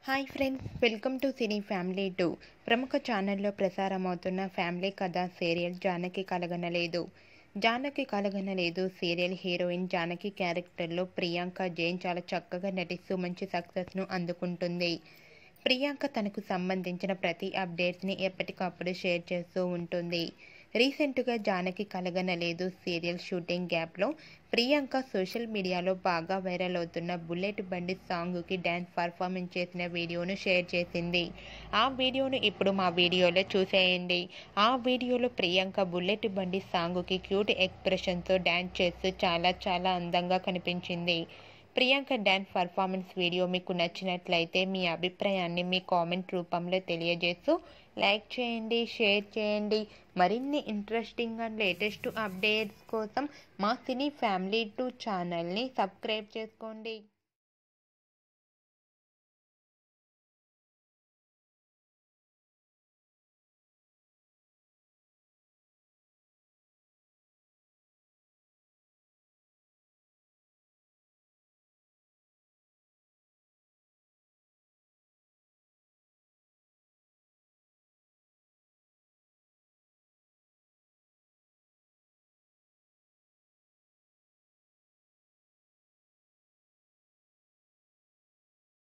hi friends welcome to cine family two ప్రముఖ ఛానల్లో ప్రసారమవుతున్న ఫ్యామిలీ కథ serial Janaki Kalaganaledu Janaki Kalaganaledu serial heroine Janaki క్యారెక్టర్లో ప్రియాంక జైన్ చాలా చక్కగా నటిస్తూ మంచి సక్సెస్ను అందుకుంటుంది ప్రియాంక తనకు సంబంధించిన ప్రతి అప్డేట్స్ని ఎప్పటికప్పుడు షేర్ చేస్తూ ఉంటుంది రీసెంట్గా జానకి కలగనలేదు సీరియల్ షూటింగ్ గ్యాప్లో ప్రియాంక సోషల్ మీడియాలో బాగా వైరల్ అవుతున్న బుల్లెట్ బండి సాంగ్కి డ్యాన్స్ పర్ఫార్మెన్స్ చేసిన వీడియోను షేర్ చేసింది ఆ వీడియోను ఇప్పుడు మా వీడియోలో చూసేయండి ఆ వీడియోలో ప్రియాంక బుల్లెట్ బండి సాంగ్కి క్యూట్ ఎక్స్ప్రెషన్తో డ్యాన్స్ చేస్తూ చాలా చాలా అందంగా కనిపించింది ప్రియాంక డ్యాన్స్ పర్ఫార్మెన్స్ వీడియో మీకు నచ్చినట్లయితే మీ అభిప్రాయాన్ని మీ కామెంట్ రూపంలో తెలియజేస్తూ లైక్ చేయండి షేర్ చేయండి మరిన్ని ఇంట్రెస్టింగ్ అండ్ లేటెస్ట్ అప్డేట్స్ కోసం మా సినీ ఫ్యామిలీ టూ ఛానల్ని సబ్స్క్రైబ్ చేసుకోండి